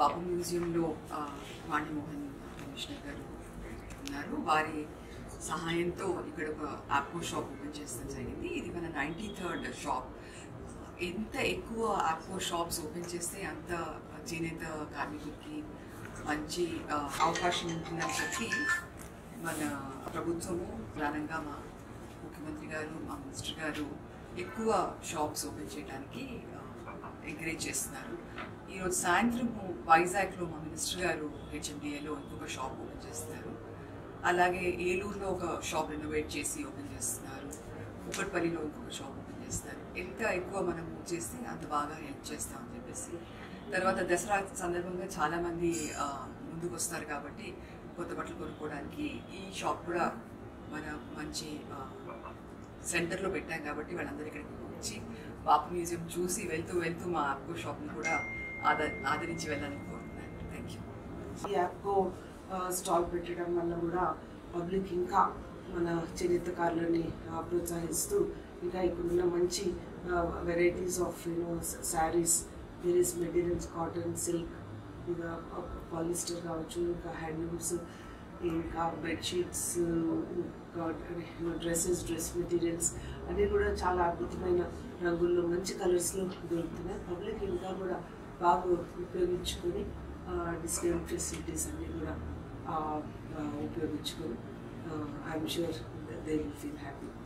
బాబు మ్యూజియంలో ఆ, వాణిమోహన్ కమిషనర్ గారు ఉన్నారు వారి సహాయంతో ఇక్కడ ఒక ఆప్కో షాప్ ఓపెన్ చేస్తాం జరిగింది ఇది మన నైంటీ థర్డ్ షాప్ ఎంత ఎక్కువ ఆప్కో షాప్స్ ఓపెన్ చేస్తే అంత చేనేత కార్మికులకి మంచి ఆ, అవకాశం ఉంటుందని చెప్పి మన ప్రభుత్వము ప్రధానంగా మా ముఖ్యమంత్రి గారు మా మినిస్టర్ గారు ఎక్కువ షాప్స్ ఓపెన్ చేయడానికి ఎంకరేజ్ చేస్తున్నారు ఈరోజు సాయంత్రం వైజాగ్లో మా మినిస్టర్ గారు హెచ్ఎండిఏలో ఇంకొక షాప్ ఓపెన్ చేస్తున్నారు అలాగే ఏలూరులో ఒక షాప్ రెనోవేట్ చేసి ఓపెన్ చేస్తున్నారు కుక్కట్పల్లిలో ఇంకొక షాప్ ఓపెన్ చేస్తారు ఎంత ఎక్కువ మనం మూవ్ చేస్తే అంత బాగా హెల్ప్ చేస్తామని చెప్పేసి తర్వాత దసరా సందర్భంగా చాలామంది ఆ, ముందుకు వస్తారు కాబట్టి కొత్త బట్టలు కొనుక్కోవడానికి ఈ షాప్ కూడా మన మంచి ఆ, సెంటర్లో పెట్టాం కాబట్టి వాళ్ళందరూ ఇక్కడికి వచ్చి బాపు మ్యూజియం చూసి వెళ్తూ వెళ్తూ మా ఆప్కో షాప్ని కూడా ఆద ఆదరించి వెళ్ళాలని కోరుతున్నాను థ్యాంక్ యూ ఈ యాప్కో స్టాల్ పెట్టడం వల్ల కూడా పబ్లిక్ ఇంకా మన చరిత్రకారులని ఆ, ప్రోత్సహిస్తూ ఇంకా ఇక్కడున్న మంచి varieties of you know saris various materials cotton silk ఇంకా పాలిస్టర్ కావచ్చు ఇంకా హ్యాండ్లూమ్స్ ఇంకా బెడ్షీట్స్ ఇంకా డ్రెస్సెస్ డ్రెస్ మెటీరియల్స్ అన్నీ కూడా చాలా అద్భుతమైన రంగుల్లో మంచి కలర్స్లో దొరుకుతున్నాయి పబ్లిక్ ఇంకా కూడా బాగా ఉపయోగించుకొని డిస్కౌంట్ ఫెసిలిటీస్ అన్నీ కూడా ఆ, ఆ, ఉపయోగించుకొని I'm sure they will feel happy